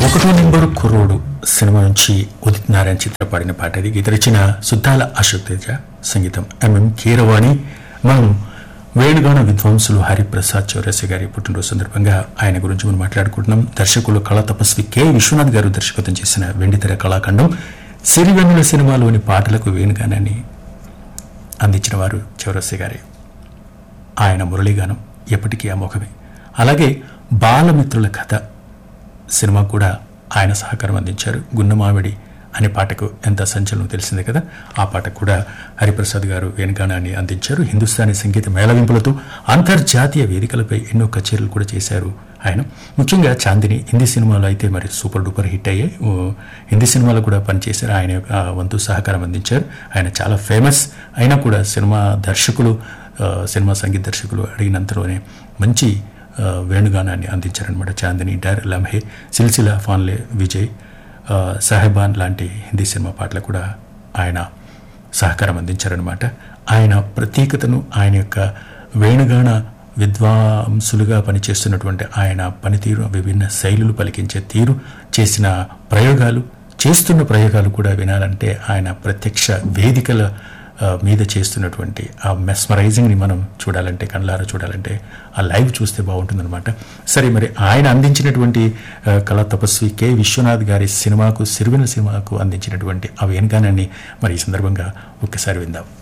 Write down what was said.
ఒకటో నెంబరు కుర్రోడు సినిమా నుంచి ఉదిత్ నారాయణ చిత్ర పాడిన పాట ఇది గీత రచన సుద్దాల అశోక్ తేజ సంగీతం ఎంఎం కీరవాణి మనం వేణుగాన విద్వాంసులు హరిప్రసాద్ చౌరసి గారి పుట్టినరోజు సందర్భంగా ఆయన గురించి మనం మాట్లాడుకుంటున్నాం దర్శకులు కళా తపస్వి కె విశ్వనాథ్ గారు దర్శకత్వం చేసిన వెండితెర కళాఖండం సిరివెన్నుల సినిమాలోని పాటలకు వేణుగానాన్ని అందించిన వారు చౌరసి గారే ఆయన మురళీగానం ఎప్పటికీ అమోఘమే అలాగే బాలమిత్రుల కథ సినిమా కూడా ఆయన సహకారం అందించారు గున్నమావిడి అనే పాటకు ఎంత సంచలనం తెలిసిందే కదా ఆ పాట కూడా హరిప్రసాద్ గారు వేణుగానాన్ని అందించారు హిందుస్థానీ సంగీత మేళవింపులతో అంతర్జాతీయ వేదికలపై ఎన్నో కచేరీలు కూడా చేశారు ఆయన ముఖ్యంగా చాందిని హిందీ సినిమాలో అయితే మరి సూపర్ డూపర్ హిట్ అయ్యాయి ఓ, హిందీ సినిమాలో కూడా పనిచేశారు ఆయన యొక్క వంతు సహకారం అందించారు ఆయన చాలా ఫేమస్ అయినా కూడా సినిమా దర్శకులు ఆ, సినిమా సంగీత దర్శకులు అడిగినంతలోనే మంచి ఆ, వేణుగానాన్ని అందించారనమాట చాందిని డర్ లమ్హే సిల్సిలా ఫాన్లే విజయ్ ఆ, సాహెబాన్ లాంటి హిందీ సినిమా పాటలు కూడా ఆయన సహకారం అందించారనమాట ఆయన ప్రత్యేకతను ఆయన యొక్క వేణుగాన విద్వాంసులుగా పనిచేస్తున్నటువంటి ఆయన పనితీరు విభిన్న శైలులు పలికించే తీరు చేసిన ప్రయోగాలు చేస్తున్న ప్రయోగాలు కూడా వినాలంటే ఆయన ప్రత్యక్ష వేదికల ఆ, మీద చేస్తున్నటువంటి ఆ మెస్మరైజింగ్ని మనం చూడాలంటే కళ్ళారా చూడాలంటే ఆ లైవ్ చూస్తే బాగుంటుందన్నమాట సరే మరి ఆయన అందించినటువంటి ఆ, కళా తపస్వి కె విశ్వనాథ్ గారి సినిమాకు సిరివెన సినిమాకు అందించినటువంటి ఆ వేణుగానాన్ని మరి ఈ సందర్భంగా ఒక్కసారి విందాం